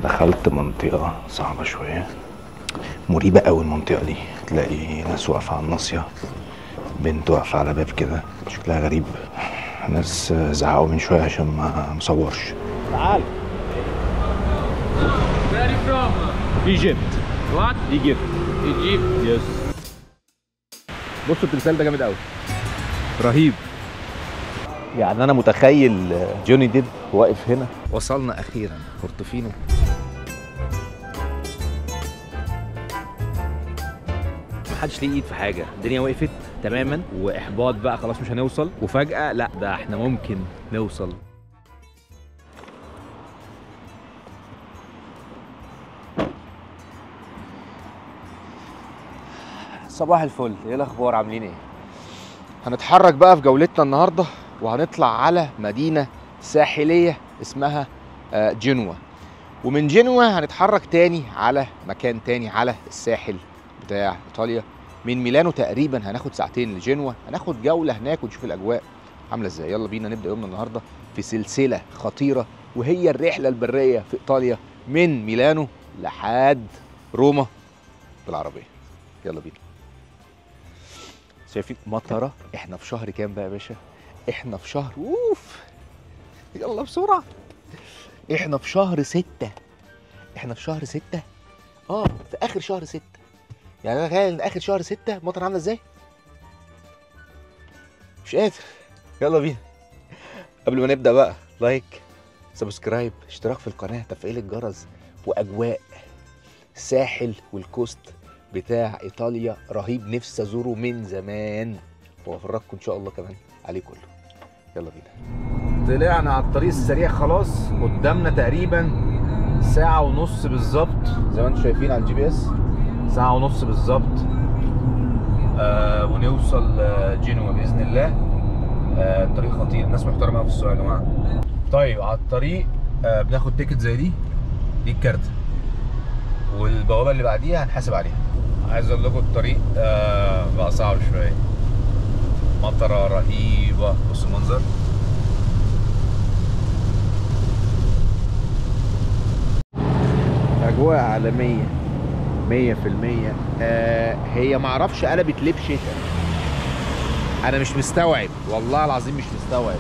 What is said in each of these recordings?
دخلت منطقة صعبة شوية مريبة قوي المنطقة دي تلاقي ناس واقفة على الناصية بنت واقفة على باب كده شكلها غريب ناس زعقوا من شوية عشان ما مصورش تعال Where are you from? ايجيبت What? ايجيبت Egypt. يس بصوا التمثال ده جامد قوي رهيب يعني انا متخيل جوني ديب واقف هنا وصلنا اخيرا بورتوفينو محدش ليه ايد في حاجه الدنيا وقفت تماما واحباط بقى خلاص مش هنوصل وفجاه لا ده احنا ممكن نوصل صباح الفل ايه الاخبار عاملين ايه هنتحرك بقى في جولتنا النهارده وهنطلع على مدينه ساحليه اسمها آه، جنوة ومن جنوة هنتحرك تاني على مكان تاني على الساحل بتاع ايطاليا من ميلانو تقريبا هناخد ساعتين لجنوة هناخد جوله هناك ونشوف الاجواء عامله ازاي يلا بينا نبدا يومنا النهارده في سلسله خطيره وهي الرحله البريه في ايطاليا من ميلانو لحد روما بالعربيه يلا بينا شايفين مطره احنا في شهر كام بقى يا باشا احنا في شهر اوف يلا بسرعه احنا في شهر ستة احنا في شهر ستة اه في اخر شهر ستة يعني انا تخيل ان اخر شهر ستة المطر عامله ازاي مش قادر يلا بينا قبل ما نبدا بقى لايك سبسكرايب اشتراك في القناه تفعيل الجرس واجواء الساحل والكوست بتاع ايطاليا رهيب نفسي ازوره من زمان وافرجكم ان شاء الله كمان عليه كله يلا بينا طلعنا على الطريق السريع خلاص قدامنا تقريبا ساعة ونص بالظبط زي ما انتم شايفين على الجي بي اس ساعة ونص بالظبط آه ونوصل آه، جنوة بإذن الله آه الطريق خطير الناس محترمة أوي في السواقة يا جماعة طيب على الطريق آه بناخد تيكت زي دي دي الكارت والبوابة اللي بعديها هنحاسب عليها عايز اقول لكم الطريق آه بقى صعب شوية مطرة رهيبة بص المنظر أجواء عالمية مية في المية آه هي معرفش قلبت ليه بشتا أنا مش مستوعب والله العظيم مش مستوعب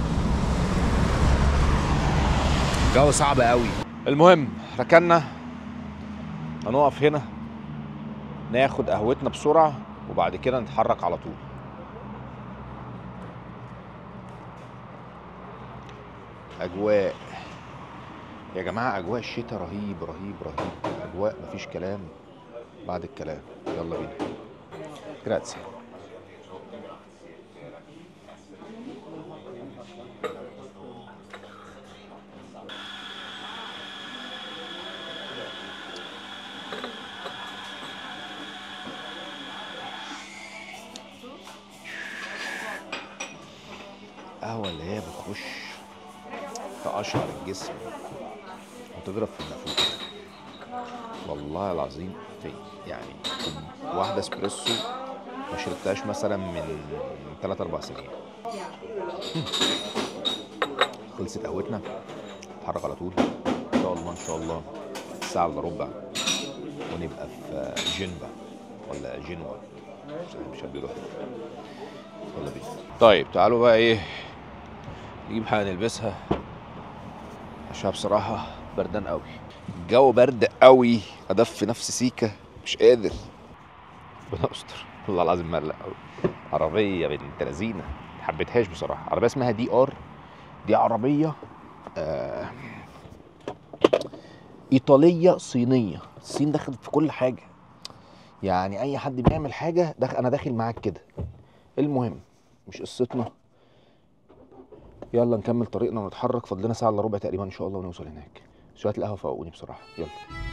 جو صعب قوي المهم ركنا هنقف هنا ناخد قهوتنا بسرعة وبعد كده نتحرك على طول أجواء يا جماعة أجواء الشتاء رهيب رهيب رهيب أجواء مفيش كلام بعد الكلام يلا بينا جراتسي قهوة اللي هي بتخش تقشعر الجسم وتضرب في النافوخ والله العظيم في يعني واحدة اسبريسو ما شربتهاش مثلا من 3 4 سنين خلصت قهوتنا نتحرك على طول ان شاء الله ان شاء الله ساعة الا ربع ونبقى في جنبا ولا جنوة مش عارف- مش عارف بيقولوا إيه. يلا بينا طيب تعالوا بقى ايه نجيب حاجه نلبسها عشان بصراحه بردان قوي الجو برد قوي ادفي نفسي سيكه مش قادر ربنا يستر والله العظيم مقلق قوي عربيه بنت لذينه ما حبيتهاش بصراحه عربيه اسمها دي ار دي عربيه آه ايطاليه صينيه الصين دخلت في كل حاجه يعني اي حد بيعمل حاجه دخ... انا داخل معاك كده المهم مش قصتنا يلا نكمل طريقنا ونتحرك فاضلنا ساعه الا ربع تقريبا ان شاء الله ونوصل هناك شويه القهوه فوقوني بصراحه يلا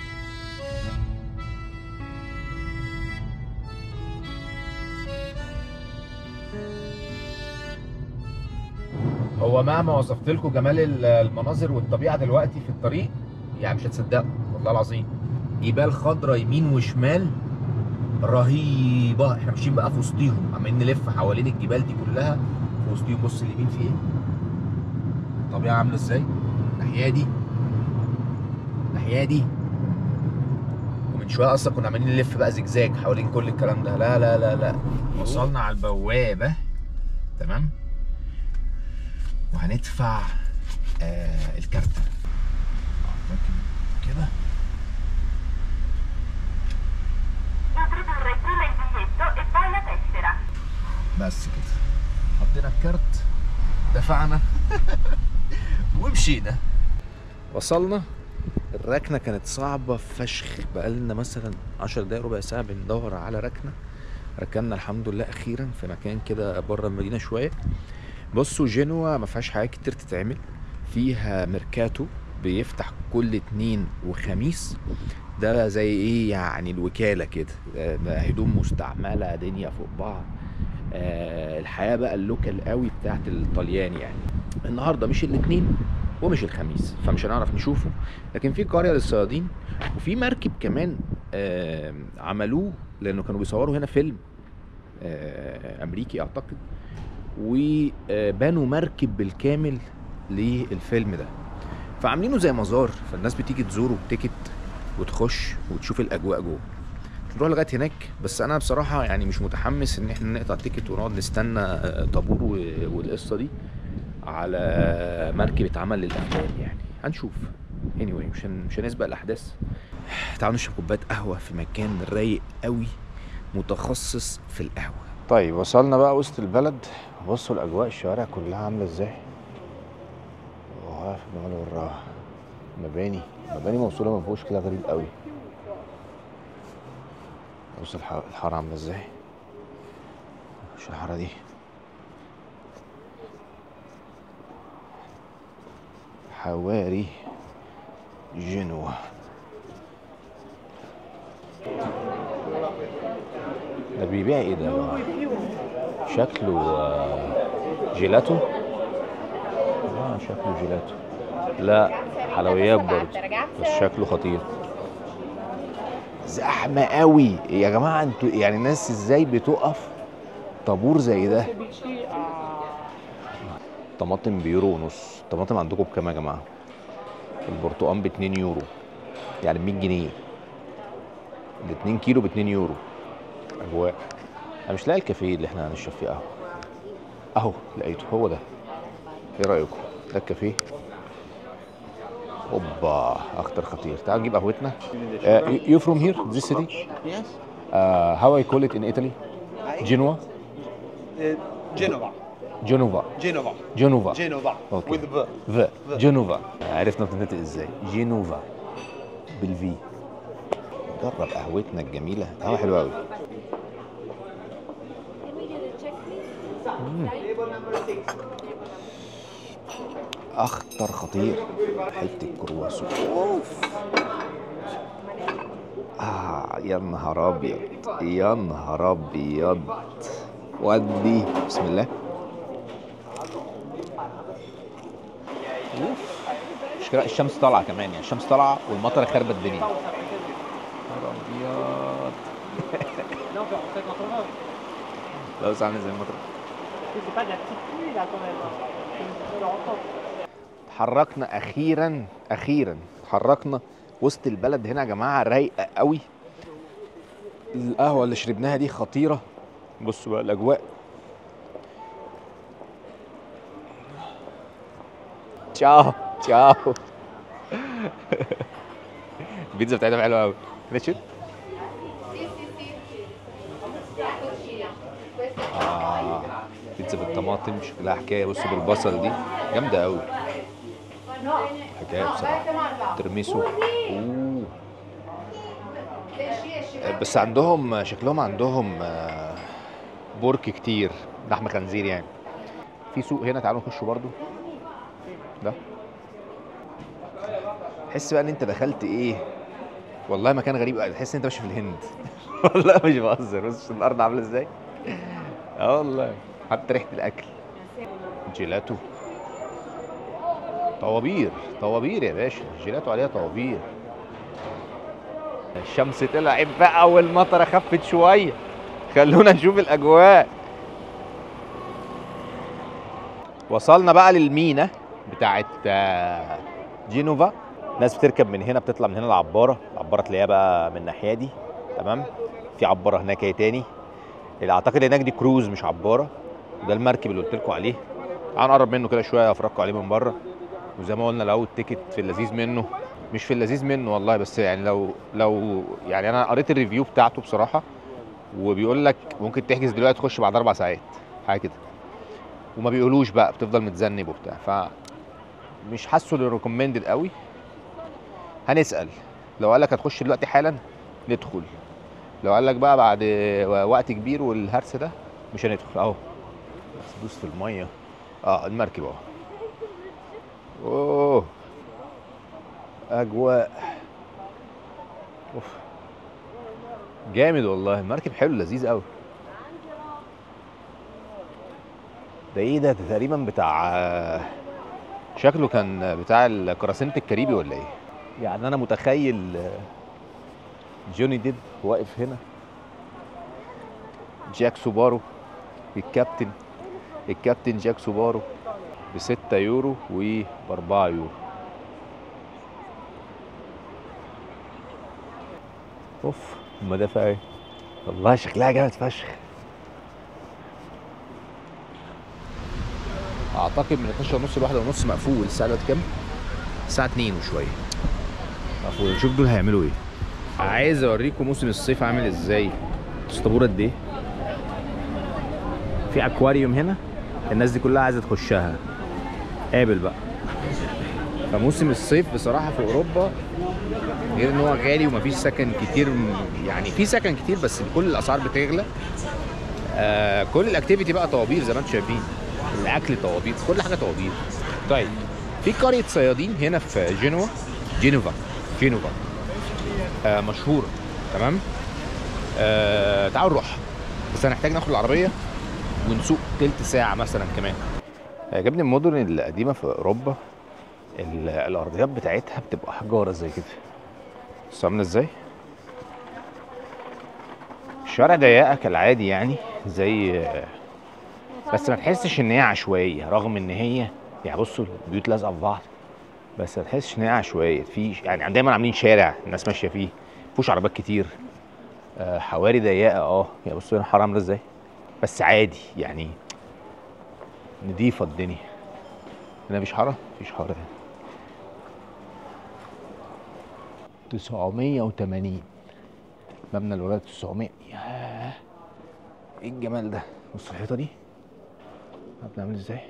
هو مهما وصفت لكم جمال ال- المناظر والطبيعه دلوقتي في الطريق يعني مش هتصدقوا والله العظيم جبال خضراء يمين وشمال رهيبه احنا ماشيين بقى في وسطيهم عمالين نلف حوالين الجبال دي كلها في وسطيهم بص اليمين في ايه الطبيعه عامله ازاي الناحيه دي الناحيه دي ومن شويه اصلا كنا عمالين نلف بقى زجزاج حوالين كل الكلام ده لا لا لا لا وصلنا على البوابه تمام وهندفع آه الكارت آه، ممكن كده Introdurre prima il biglietto e poi la tessera. بس كده حطينا الكارت دفعنا ومشينا وصلنا الركنه كانت صعبه فشخ بقالنا مثلا 10 دقايق ربع ساعه بندور على ركنه ركننا الحمد لله اخيرا في مكان كده بره المدينه شويه بصوا جنوا ما فيهاش حاجات كتير تتعمل فيها ميركاتو بيفتح كل اتنين وخميس ده زي ايه يعني الوكاله كده آه، هدوم مستعمله دنيا فوق بعض آه، الحياه بقى اللوكال قوي بتاعت الطليان يعني النهارده مش الاثنين ومش الخميس فمش هنعرف نشوفه لكن في قريه للصيادين وفي مركب كمان آه، عملوه لانه كانوا بيصوروا هنا فيلم آه، امريكي اعتقد وبنوا مركب بالكامل للفيلم ده فعاملينه زي مزار فالناس بتيجي تزوره بتيكت وتخش وتشوف الاجواء جوه نروح لغايه هناك بس انا بصراحه يعني مش متحمس ان احنا نقطع تيكت ونقعد نستنى آه، طابور و- والقصه دي على مركب اتعمل للافلام يعني هنشوف anyway مش هن... مش هنسبق الاحداث تعالوا نشرب كوبايه قهوه في مكان رايق قوي متخصص في القهوه طيب وصلنا بقى وسط البلد بصوا الاجواء الشوارع كلها عامله ازاي وعارف الجمال وراها مباني مباني موصوله من فوق كده غريب قوي بص الح- الحاره عامله ازاي مش الحاره دي حواري جنوة ده بيبيع ايه ده يا جماعة؟ شكله آه، جيلاتو اه شكله جيلاتو لا حلويات برضه بس شكله خطير زحمة قوي يا جماعة انتوا يعني الناس ازاي بتقف طابور زي ده طماطم بيورو ونص الطماطم عندكم بكام يا جماعة البرتقال ب 2 يورو يعني ب 100 جنيه ال 2 كيلو ب 2 يورو اجواء انا مش لاقي الكافيه اللي احنا هنشرب فيه قهوة اهو لقيته هو ده ايه رأيكم ده الكافيه اوبا اخطر خطير تعال نجيب قهوتنا يو فروم هير ذيس سيتي Yes. هاو اي كول ات ان ايطالي جنوا Uh, Genova. جنوفا Genova. جنوفا Genova. Okay. With the ف جنوفا عرفنا بتنطق ازاي جنوفا بالفي جرب قهوتنا الجميله قهوه حلوه قوي اخطر خطير حته كرواسون اوف اه يا نهار ابيض يا نهار ابيض ودي بسم الله مشكلة الشمس طالعة كمان يعني الشمس طالعة والمطر خربت الدنيا نهار أبيض لا بس عامل زي المطر اتحركنا أخيرا أخيرا اتحركنا وسط البلد هنا يا جماعة رايقة قوي القهوة اللي شربناها دي خطيرة بصوا بقى الأجواء تشاو تشاو البيتزا بتاعتها حلوه قوي ريتشارد آه بيتزا بالطماطم شكلها حكايه بصوا بالبصل دي جامده قوي حكايه بصراحه ترميسو أوه. آه، بس عندهم شكلهم عندهم آه، بورك كتير لحم خنزير يعني في سوق هنا تعالوا نخشوا برضو ده تحس بقى ان انت دخلت ايه والله مكان غريب قوي تحس ان انت ماشي في الهند والله مش بهزر بص الارض عامله ازاي اه والله حتى ريحه الاكل جيلاتو طوابير طوابير يا باشا الجيلاتو عليها طوابير الشمس طلعت بقى والمطره خفت شويه خلونا نشوف الاجواء وصلنا بقى للمينا بتاعت آه، جينوفا ناس بتركب من هنا بتطلع من هنا العباره العباره تلاقيها بقى من الناحيه دي تمام في عباره هناك ايه تاني اللي اعتقد هناك دي كروز مش عباره وده المركب اللي قلت لكم عليه تعالوا نقرب منه كده شويه افرجكم عليه من بره وزي ما قلنا لو التيكت في اللذيذ منه مش في اللذيذ منه والله بس يعني لو لو يعني انا قريت الريفيو بتاعته بصراحه وبيقول لك ممكن تحجز دلوقتي تخش بعد اربع ساعات حاجه كده وما بيقولوش بقى بتفضل متذنب وبتاع ف مش حاسه ريكومندد قوي هنسال لو قال لك هتخش دلوقتي حالا ندخل لو قال لك بقى بعد وقت كبير والهرس ده مش هندخل اهو بس دوس في الميه اه المركب اهو اوه اجواء اوف جامد والله المركب حلو لذيذ قوي ده ايه ده, ده تقريبا بتاع شكله كان بتاع القراصنة الكاريبي ولا ايه يعني انا متخيل جوني ديب واقف هنا جاك سوبارو الكابتن الكابتن جاك سوبارو ب 6 يورو وب 4 يورو اوف المدافع ايه والله شكلها جامد فشخ اعتقد من 12 ونص لواحدة ونص مقفول الساعه دلوقتي كام الساعه 2 وشويه مقفول نشوف دول هيعملوا ايه عايز اوريكم موسم الصيف عامل ازاي اسطبور قد ايه في اكواريوم هنا الناس دي كلها عايزه تخشها قابل بقى فموسم الصيف بصراحه في اوروبا غير ان هو غالي ومفيش سكن كتير يعني في سكن كتير بس كل الاسعار بتغلى آه كل الاكتيفيتي بقى طوابير زي ما انتم شايفين الاكل طوابير كل حاجه طوابير طيب في قريه صيادين هنا في جنوة جنوفا جنوفا آه مشهوره تمام آه تعالوا نروح بس هنحتاج ناخد العربيه ونسوق تلت ساعه مثلا كمان عجبني المدن القديمه في اوروبا ال- الارضيات بتاعتها بتبقى حجاره زي كده بصوا عامله ازاي الشوارع ضيقه كالعادي يعني زي بس ما تحسش ان هي عشوائيه رغم ان هي يعني بصوا البيوت لازقه في بعض بس ما تحسش ان هي عشوائيه في يعني دايما عاملين شارع الناس ماشيه فيه مفيهوش عربيات كتير آه، حواري ضيقه اه يعني بصوا هنا الحاره عامله ازاي بس عادي يعني نضيفه الدنيا هنا مفيش حاره مفيش حاره هنا 980 مبنى الولايات 900 ياه ايه الجمال ده بص الحيطه دي مبنى عامل ازاي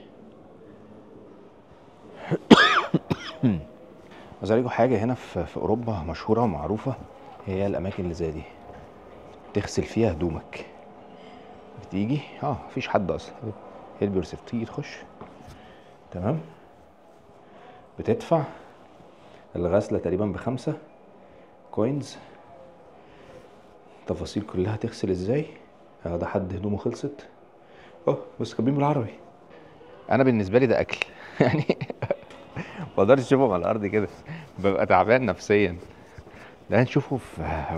عايز اوريكم حاجه هنا في, في اوروبا مشهوره ومعروفه هي الاماكن اللي زي دي تغسل فيها هدومك بتيجي اه مفيش حد اصلا هيلب يور تيجي تخش تمام بتدفع الغسله تقريبا بخمسة كوينز تفاصيل كلها تغسل ازاي اه ده حد هدومه خلصت اه بس كاتبين بالعربي انا بالنسبه لي ده اكل يعني ما اقدرش اشوفهم على الارض كده ببقى تعبان نفسيا ده هنشوفه في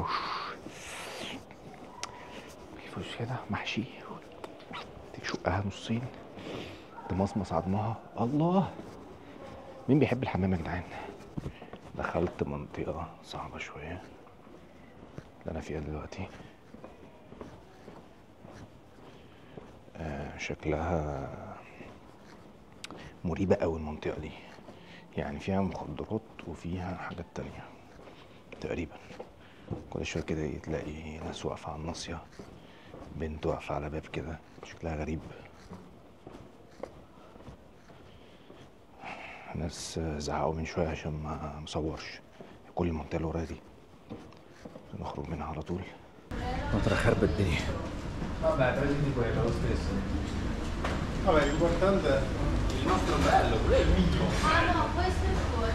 كيفوش كده محشي تشقها نصين تمصمص عظمها الله مين بيحب الحمام يا جدعان دخلت منطقة صعبة شوية اللي أنا فيها دلوقتي آه شكلها مريبة أوي المنطقة دي يعني فيها مخدرات وفيها حاجات تانية تقريبا كل شوية كده تلاقي ناس واقفة على الناصية بنت واقفة على باب كده شكلها غريب ناس زعقوا من شوية عشان ما مصورش كل المنطقة اللي ورايا دي نخرج منها على طول مطرة خرب الدنيا Vabbè, l'importante è il nostro bello, quello è il mio. Ah no, questo è il tuo.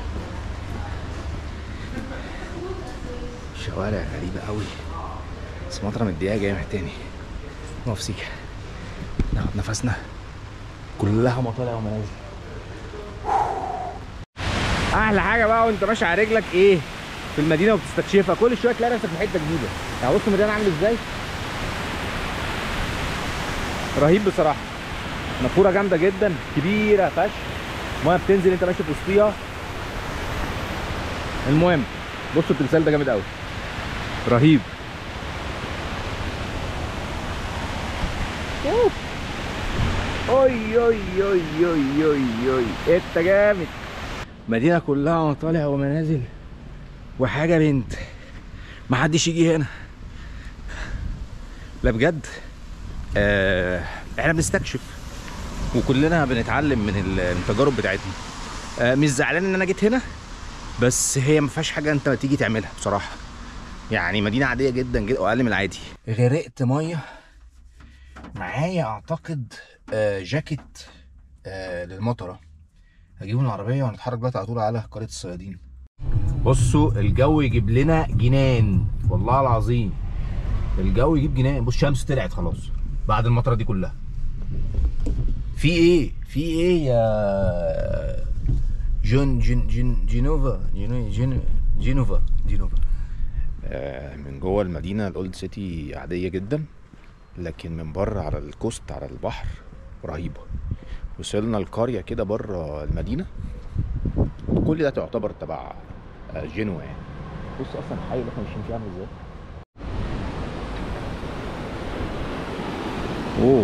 شوارع غريبة قوي بس مطرة مديها جامع تاني نقف سيكا ناخد نفسنا كلها مطالع ومنازل احلى حاجه بقى وانت ماشي على رجلك ايه في المدينه وبتستكشفها كل شويه تلاقي نفسك في حته جديده يعني بص المدينه عامل ازاي رهيب بصراحه نافوره جامده جدا كبيره فشخ ميه بتنزل انت ماشي في وسطيها المهم بصوا التمثال ده جامد قوي رهيب أوه. اوي اوي اوي اوي اوي اوي انت جامد مدينه كلها مطالع ومنازل وحاجه بنت محدش يجي هنا لا بجد آه احنا بنستكشف وكلنا بنتعلم من ال- التجارب بتاعتنا آه مش زعلان ان انا جيت هنا بس هي ما فيهاش حاجه انت تيجي تعملها بصراحه يعني مدينه عاديه جدا جدا واقل من العادي غرقت ميه معايا اعتقد آه جاكيت آه للمطره هجيبه من العربيه وهنتحرك دلوقتي على طول على قريه الصيادين بصوا الجو يجيب لنا جنان والله العظيم الجو يجيب جنان بص الشمس طلعت خلاص بعد المطره دي كلها في ايه في ايه يا جون جن جن جينوفا جينو- جين جينوفا جينوفا آه من جوه المدينه الاولد سيتي عاديه جدا لكن من بره على الكوست على البحر رهيبه وصلنا القريه كده بره المدينه كل ده تعتبر تبع آه، جنوة يعني بص اصلا الحي اللي احنا ماشيين فيه عامل ازاي اوه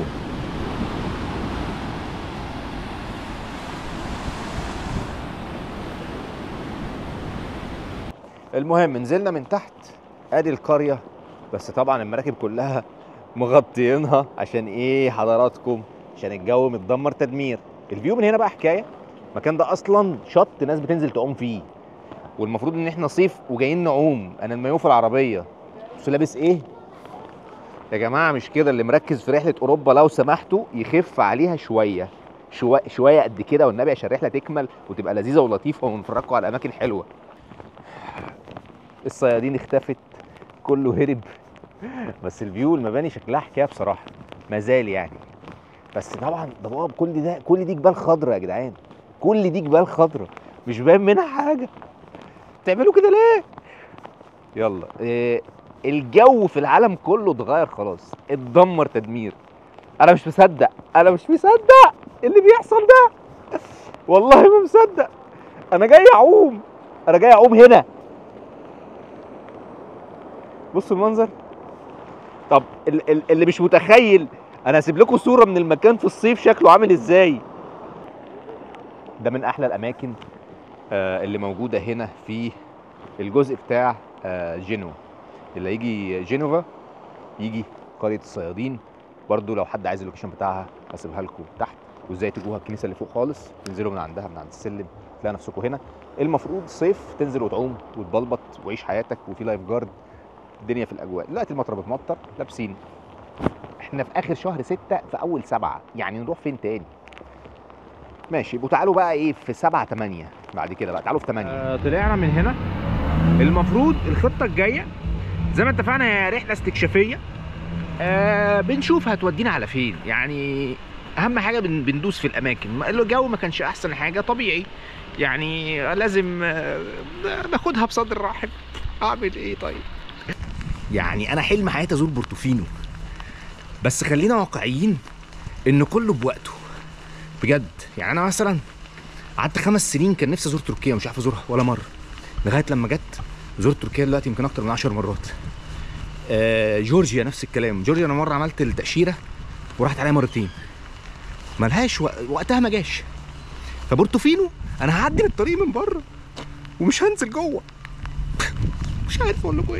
المهم نزلنا من تحت ادي القريه بس طبعا المراكب كلها مغطيينها عشان ايه حضراتكم عشان الجو متدمر تدمير الفيو من هنا بقى حكايه المكان ده اصلا شط ناس بتنزل تعوم فيه والمفروض ان احنا صيف وجايين نعوم انا المايو في العربيه بس لابس ايه يا جماعه مش كده اللي مركز في رحله اوروبا لو سمحتوا يخف عليها شويه شويه شويه قد كده والنبي عشان الرحله تكمل وتبقى لذيذه ولطيفه ونفرجكم على اماكن حلوه الصيادين اختفت كله هرب بس الفيو المباني شكلها حكايه بصراحه ما زال يعني بس طبعا ده بابا كل ده كل دي جبال خضراء يا جدعان كل دي جبال خضراء مش باين منها حاجه تعملوا كده ليه يلا إيه الجو في العالم كله اتغير خلاص اتدمر تدمير انا مش مصدق انا مش مصدق اللي بيحصل ده والله ما مصدق انا جاي اعوم انا جاي اعوم هنا بصوا المنظر طب ال- ال- اللي مش متخيل انا هسيب لكم صوره من المكان في الصيف شكله عامل ازاي ده من احلى الاماكن آه، اللي موجوده هنا في الجزء بتاع آه، جنوة اللي يجي جنوفا يجي قريه الصيادين برضو لو حد عايز اللوكيشن بتاعها هسيبها لكم تحت وازاي تجوها الكنيسه اللي فوق خالص تنزلوا من عندها من عند السلم تلاقي نفسكم هنا المفروض صيف تنزل وتعوم وتبلبط وعيش حياتك وفي لايف جارد الدنيا في الاجواء دلوقتي المطره بتمطر لابسين احنا في اخر شهر ستة في اول سبعة يعني نروح فين تاني ماشي يبقوا تعالوا بقى ايه في سبعة تمانية بعد كده بقى تعالوا في تمانية آه، طلعنا من هنا المفروض الخطه الجايه زي ما اتفقنا هي رحله استكشافيه آه بنشوف هتودينا على فين يعني اهم حاجه بن بندوس في الاماكن ما- الجو ما كانش احسن حاجه طبيعي يعني لازم آه، ناخدها بصدر رحب اعمل ايه طيب يعني انا حلم حياتي ازور بورتوفينو بس خلينا واقعيين ان كله بوقته بجد يعني انا مثلا قعدت خمس سنين كان نفسي ازور تركيا مش عارف ازورها ولا مره لغايه لما جت زرت تركيا دلوقتي يمكن اكتر من 10 مرات آه جورجيا نفس الكلام جورجيا انا مره عملت التاشيره ورحت عليها مرتين ملهاش وق- وقتها ما جاش فبورتوفينو انا هعدي من الطريق من بره ومش هنزل جوه مش عارف اقول لكم ايه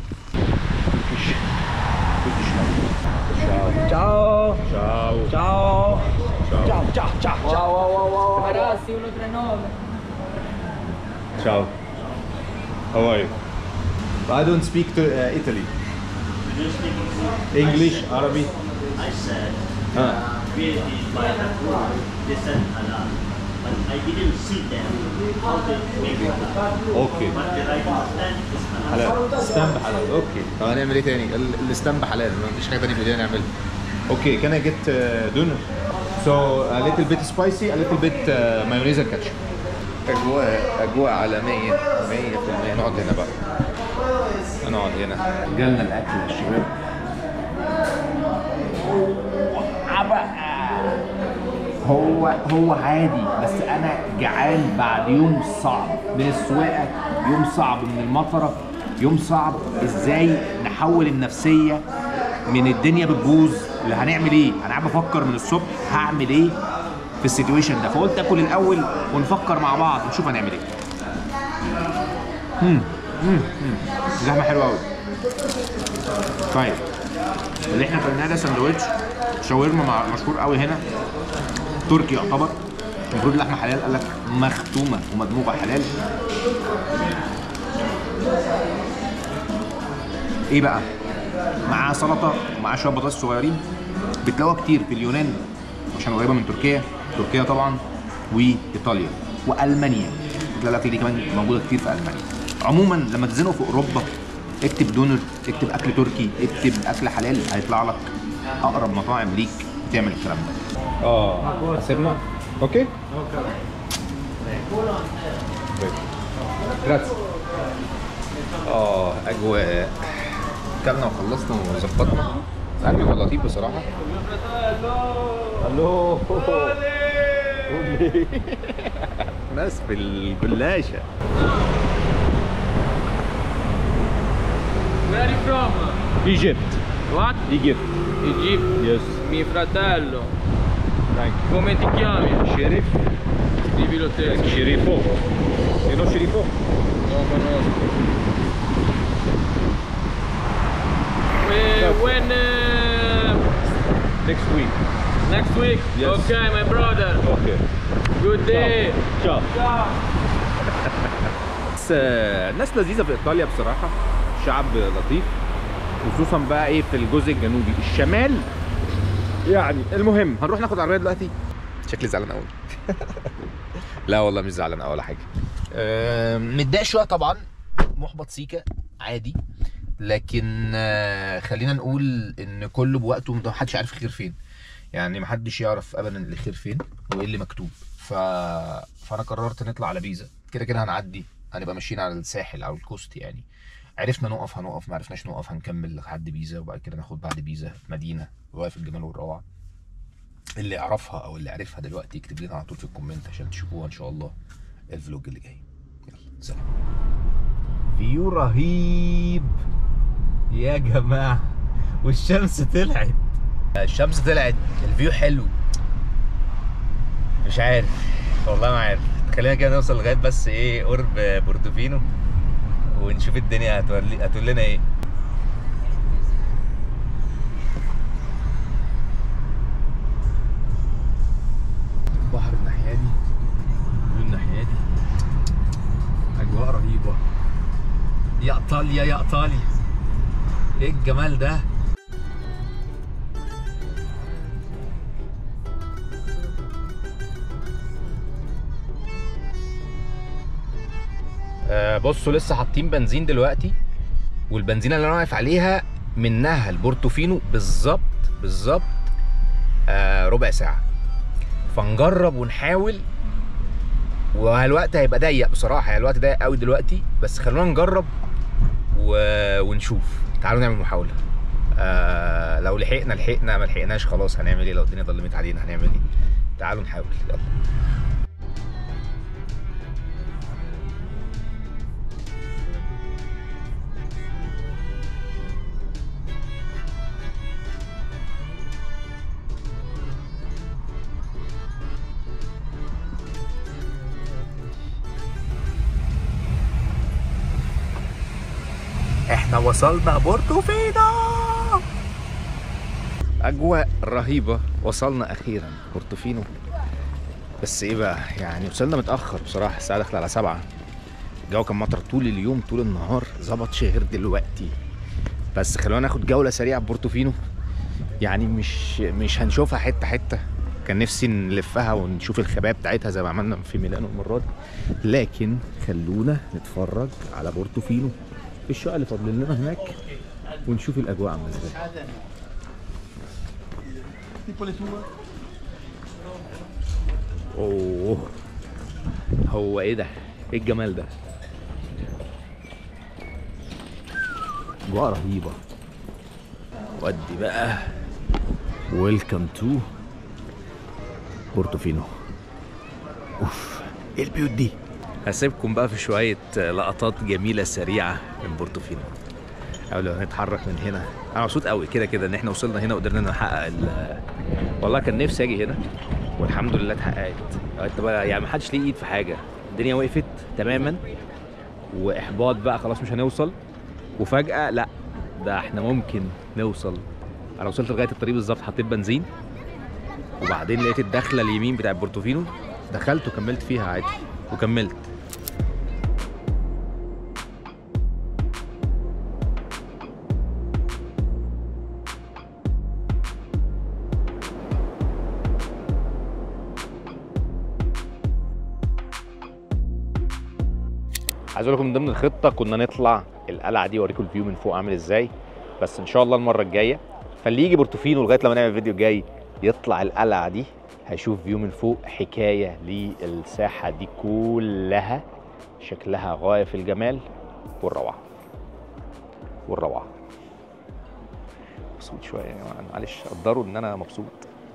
Ragazzi, 139. Ciao. How are you? I don't speak to uh, Italy. English, Arabic. I said Ah. uh, created by the Quran, they said halal. But I didn't see them how they make halal. Okay. But the writing stand is halal. حلال ستامب حلال اوكي طب هنعمل ايه تاني ال- الستامب حلال ما فيش حاجه تانية في ايدينا نعملها اوكي كان I get uh, dinner so a little bit spicy a little bit uh, mayonnaise and ketchup اجواء اجواء عالميه 100% نقعد هنا بقى هنقعد هنا جالنا الاكل يا شباب هو هو عادي بس انا جعان بعد يوم صعب من السواقه يوم صعب من المطره يوم صعب ازاي نحول النفسيه من الدنيا بتبوظ اللي هنعمل ايه انا قاعد بفكر من الصبح هعمل ايه في السيتويشن ده فقلت اكل الاول ونفكر مع بعض نشوف هنعمل ايه امم امم زحمه حلوه قوي طيب اللي احنا اكلناه ده سندوتش شاورما مع- مشهور قوي هنا تركي يعتبر المفروض اللحمه حلال قال لك مختومه ومدموجه حلال ايه بقى معاه سلطه ومعاه شويه بطاطس صغيرين بتلاقوها كتير في اليونان عشان قريبه من تركيا تركيا طبعا وايطاليا والمانيا بتلاقي الاكل دي كمان موجوده كتير في المانيا عموما لما تزنقوا في اوروبا اكتب دونر اكتب اكل تركي اكتب اكل حلال هيطلع لك اقرب مطاعم ليك بتعمل الكلام ده اه سيبنا اوكي جراتس اه اجواء كلنا وخلصنا وظبطنا الاكل كان لطيف بصراحه الو ناس في الجلاشه Where are you from? ايجيبت What? ايجيبت Egypt. يس Mio fratello. ثانك Come ti chiami? شريف Scrivilo te. شريفو يو نو شريفو Non conosco. Eh, when uh, next week next week? Yes. Okay, my brother. اوكي Good day. شاو بس آه، ناس لذيذه في ايطاليا بصراحه شعب لطيف خصوصا بقى ايه في الجزء الجنوبي الشمال يعني المهم هنروح ناخد عربيه دلوقتي شكلي زعلان قوي لا والله مش زعلان قوي ولا حاجه آم، متضايق شويه طبعا محبط سيكا عادي لكن آه، خلينا نقول ان كله بوقته محدش عارف الخير فين يعني محدش يعرف ابدا الخير فين وايه اللي مكتوب ف... فانا قررت نطلع على بيزا كده كده هنعدي هنبقى ماشيين على الساحل او الكوست يعني عرفنا نقف هنقف ما عرفناش نقف هنكمل لحد بيزا وبعد كده ناخد بعد بيزا مدينه واقف الجمال والروعه اللي يعرفها او اللي عرفها دلوقتي يكتب لنا على طول في الكومنت عشان تشوفوها ان شاء الله الفلوج اللي جاي يلا سلام فيو رهيب يا جماعه والشمس طلعت الشمس طلعت الفيو حلو مش عارف والله ما عارف خلينا كده نوصل لغايه بس ايه قرب بورتوفينو ونشوف الدنيا هتولي هتقول لنا ايه بحر الناحيه دي والناحيه دي اجواء رهيبه يا ايطاليا يا ايطاليا ايه الجمال ده آه بصوا لسه حاطين بنزين دلوقتي والبنزينه اللي انا واقف عليها منها لبورتوفينو بالظبط بالظبط آه ربع ساعه فنجرب ونحاول والوقت هيبقى ضيق بصراحه يعني الوقت ضيق قوي دلوقتي بس خلونا نجرب و... ونشوف تعالوا نعمل محاوله آه لو لحقنا لحقنا ما لحقناش خلاص هنعمل ايه لو الدنيا ظلمت علينا هنعمل ايه تعالوا نحاول يلا احنا وصلنا بورتوفينو اجواء رهيبه وصلنا اخيرا بورتوفينو بس ايه بقى يعني وصلنا متاخر بصراحه الساعه داخله على سبعة الجو كان مطر طول اليوم طول النهار ظبط غير دلوقتي بس خلونا ناخد جوله سريعه بورتوفينو يعني مش مش هنشوفها حته حته كان نفسي نلفها ونشوف الخبايا بتاعتها زي ما عملنا في ميلانو المره دي لكن خلونا نتفرج على بورتوفينو في الشقه اللي فاضل لنا هناك ونشوف الاجواء عامله ازاي اوه هو ايه ده ايه الجمال ده اجواء رهيبه ودي بقى ويلكم تو بورتوفينو اوف ايه البيوت دي هسيبكم بقى في شويه لقطات جميله سريعه من بورتوفينو قبل ما نتحرك من هنا انا مبسوط قوي كده كده ان احنا وصلنا هنا وقدرنا نحقق ال- والله كان نفسي اجي هنا والحمد لله اتحققت انت بقى يعني ما حدش ليه ايد في حاجه الدنيا وقفت تماما واحباط بقى خلاص مش هنوصل وفجاه لا ده احنا ممكن نوصل انا وصلت لغايه الطريق بالظبط حطيت بنزين وبعدين لقيت الدخله اليمين بتاع بورتوفينو دخلت وكملت فيها عادي وكملت عايز اقول لكم من ضمن الخطه كنا نطلع القلعه دي واوريكم الفيو من فوق عامل ازاي بس ان شاء الله المره الجايه فاللي يجي بورتوفينو لغايه لما نعمل فيديو جاي يطلع القلعه دي هيشوف فيو من فوق حكايه للساحه دي كلها شكلها غايه في الجمال والروعه والروعه مبسوط شويه يا جماعه معلش قدروا ان انا مبسوط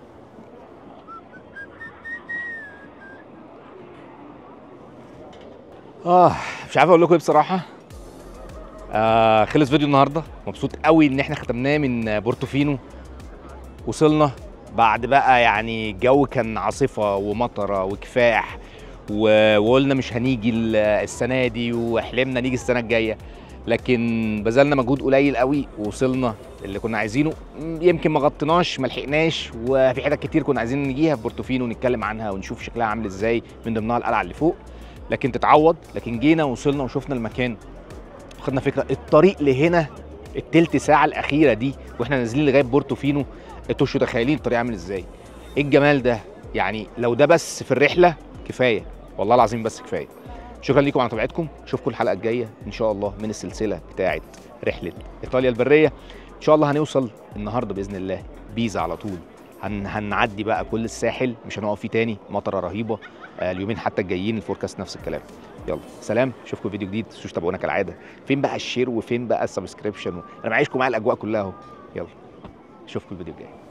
اه مش عارف اقول لكم ايه بصراحه آه خلص فيديو النهارده مبسوط قوي ان احنا ختمناه من بورتوفينو وصلنا بعد بقى يعني الجو كان عاصفه ومطره وكفاح و- وقلنا مش هنيجي ال- السنه دي وحلمنا نيجي السنه الجايه لكن بذلنا مجهود قليل قوي ووصلنا اللي كنا عايزينه م- يمكن ما غطيناش ما لحقناش وفي حتت كتير كنا عايزين نجيها في بورتوفينو ونتكلم عنها ونشوف شكلها عامل ازاي من ضمنها القلعه اللي فوق لكن تتعوض لكن جينا وصلنا وشفنا المكان خدنا فكره الطريق لهنا التلت ساعه الاخيره دي واحنا نازلين لغايه بورتوفينو انتوا مش متخيلين الطريق عامل ازاي ايه الجمال ده يعني لو ده بس في الرحله كفايه والله العظيم بس كفايه شكرا لكم على متابعتكم اشوفكم الحلقه الجايه ان شاء الله من السلسله بتاعه رحله ايطاليا البريه ان شاء الله هنوصل النهارده باذن الله بيزا على طول هن هنعدي بقى كل الساحل مش هنقف فيه تاني مطره رهيبه آه اليومين حتى الجايين الفوركاست نفس الكلام يلا سلام اشوفكم فيديو جديد مش تابعونا كالعاده فين بقى الشير وفين بقى السبسكريبشن و... انا معيشكم معايا الاجواء كلها اهو يلا اشوفكم الفيديو الجاي